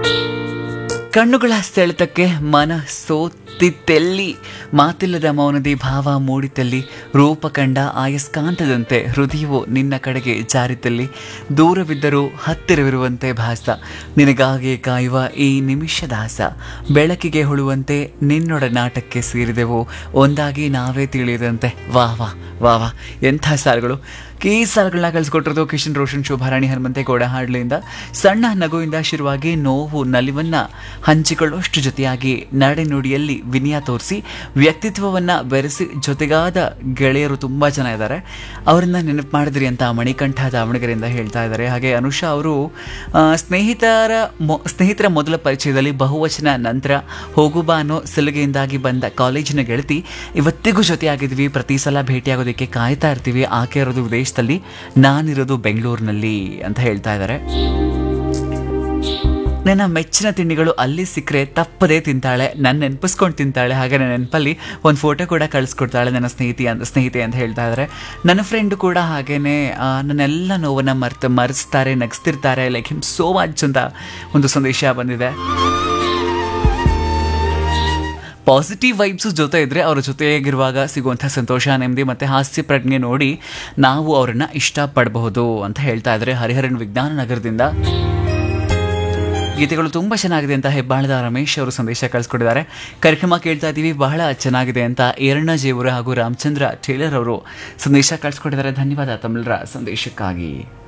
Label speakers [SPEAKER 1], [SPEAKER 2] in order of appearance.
[SPEAKER 1] ಕಣ್ಣುಗಳ ಸೆಳೆತಕ್ಕೆ ಮನ ಸೋತಿತ್ತೆಲ್ಲಿ ಮಾತಿಲ್ಲದ ಮೌನದಿ ಭಾವ ಮೂಡಿತಲ್ಲಿ ರೂಪ ಕಂಡ ಆಯಸ್ಕಾಂತದಂತೆ ಹೃದಯವು ನಿನ್ನ ಕಡೆಗೆ ಜಾರಿತಲ್ಲಿ ದೂರವಿದ್ದರೂ ಹತ್ತಿರವಿರುವಂತೆ ಭಾಸ ನಿನಗಾಗಿ ಕಾಯುವ ಈ ನಿಮಿಷದಾಸ ಬೆಳಕಿಗೆ ಹುಳುವಂತೆ ನಿನ್ನೊಡನಾಟಕ್ಕೆ ಸೇರಿದೆವು ಒಂದಾಗಿ ನಾವೇ ತಿಳಿಯದಂತೆ ವಾ ವಾ ವಾ ವಾ ಎಂಥ ಸಾಲುಗಳು ಈ ಸಾಲುಗಳನ್ನ ಕಲಿಸ್ಕೊಟ್ಟಿರೋದು ಕಿಶನ್ ರೋಷನ್ ಶೋಭಾರಾಣಿ ಹನುಮಂತೇಗೌಡ ಹಾಡ್ಲಿಂದ ಸಣ್ಣ ನಗುವಿಂದ ಶುರುವಾಗಿ ನೋವು ನಲಿವನ್ನ ಹಂಚಿಕೊಳ್ಳುವಷ್ಟು ಜೊತೆಯಾಗಿ ನಡೆನುಡಿಯಲ್ಲಿ ವಿನಯ ತೋರಿಸಿ ವ್ಯಕ್ತಿತ್ವವನ್ನ ಬೆರೆಸಿ ಜೊತೆಗಾದ ಗೆಳೆಯರು ತುಂಬಾ ಜನ ಇದ್ದಾರೆ ಅವರನ್ನ ನೆನಪು ಮಾಡಿದ್ರಿ ಅಂತ ಮಣಿಕಂಠ ದಾವಣಗೆರೆಯಿಂದ ಹೇಳ್ತಾ ಇದ್ದಾರೆ ಹಾಗೆ ಅನುಷಾ ಅವರು ಆ, ಸ್ನೇಹಿತರ ಮೊ- ಸ್ನೇಹಿತರ ಮೊದಲ ಪರಿಚಯದಲ್ಲಿ ಬಹುವಚನ ನಂತರ ಹೋಗುಬಾ ಅನ್ನೋ ಸಲುಗೆಯಿಂದಾಗಿ ಬಂದ ಕಾಲೇಜಿನ ಗೆಳತಿ ಇವತ್ತಿಗೂ ಜೊತೆಯಾಗಿದ್ವಿ ಪ್ರತಿ ಸಲ ಭೇಟಿಯಾಗೋದಕ್ಕೆ ಕಾಯ್ತಾ ಇರ್ತೀವಿ ಆಕೆ ಇರೋದು ವಿದೇಶದಲ್ಲಿ ನಾನಿರೋದು ಬೆಂಗಳೂರಿನಲ್ಲಿ ಅಂತ ಹೇಳ್ತಾ ಇದ್ದಾರೆ ನನ್ನ ಮೆಚ್ಚಿನ ತಿಂಡಿಗಳು ಅಲ್ಲಿ ಸಿಕ್ಕರೆ ತಪ್ಪದೇ ತಿಂತಾಳೆ ನನ್ನ ನೆನಪಿಸ್ಕೊಂಡು ತಿಂತಾಳೆ ಹಾಗೆ ನನ್ನ ನೆನಪಲ್ಲಿ ಒಂದು ಫೋಟೋ ಕೂಡ ಕಳಿಸ್ಕೊಡ್ತಾಳೆ ನನ್ನ ಸ್ನೇಹಿತಿ ಅಂತ ಸ್ನೇಹಿತೆ ಅಂತ ಹೇಳ್ತಾ ಇದ್ದಾರೆ ನನ್ನ ಫ್ರೆಂಡು ಕೂಡ ಹಾಗೇನೆ ಆ, ನನ್ನೆಲ್ಲ ನೋವನ್ನು ಮರ್ತು ಮರೆಸ್ತಾರೆ ನಗಿಸ್ತಿರ್ತಾರೆ ಲೈಕ್ ಹಿಮ್ ಸೋ ಮಚ್ ಅಂತ ಒಂದು ಸಂದೇಶ ಬಂದಿದೆ ಪಾಸಿಟಿವ್ ವೈಬ್ಸ್ ಜೊತೆ ಇದ್ರೆ ಅವರ ಜೊತೆಗಿರುವಾಗ ಸಿಗುವಂಥ ಸಂತೋಷ ನೆಮ್ಮದಿ ಮತ್ತು ಹಾಸ್ಯ ಪ್ರಜ್ಞೆ ನೋಡಿ ನಾವು ಅವರನ್ನ ಇಷ್ಟಪಡಬಹುದು ಅಂತ ಹೇಳ್ತಾ ಇದ್ದಾರೆ ಹರಿಹರನ್ ವಿಜ್ಞಾನ ನಗರದಿಂದ ಗೀತೆಗಳು ತುಂಬ ಚೆನ್ನಾಗಿದೆ ಅಂತ ಹೆಬ್ಬಾಳದ ರಮೇಶ್ ಅವರು ಸಂದೇಶ ಕಳಿಸ್ಕೊಟ್ಟಿದ್ದಾರೆ ಕಾರ್ಯಕ್ರಮ ಕೇಳ್ತಾ ಇದ್ದೀವಿ ಬಹಳ ಚೆನ್ನಾಗಿದೆ ಅಂತ ಏರಣ್ಣ ಜೇವರ ಹಾಗೂ ರಾಮಚಂದ್ರ ಟೇಲರ್ ಅವರು ಸಂದೇಶ ಕಳಿಸ್ಕೊಟ್ಟಿದ್ದಾರೆ ಧನ್ಯವಾದ ತಮಿಳರ ಸಂದೇಶಕ್ಕಾಗಿ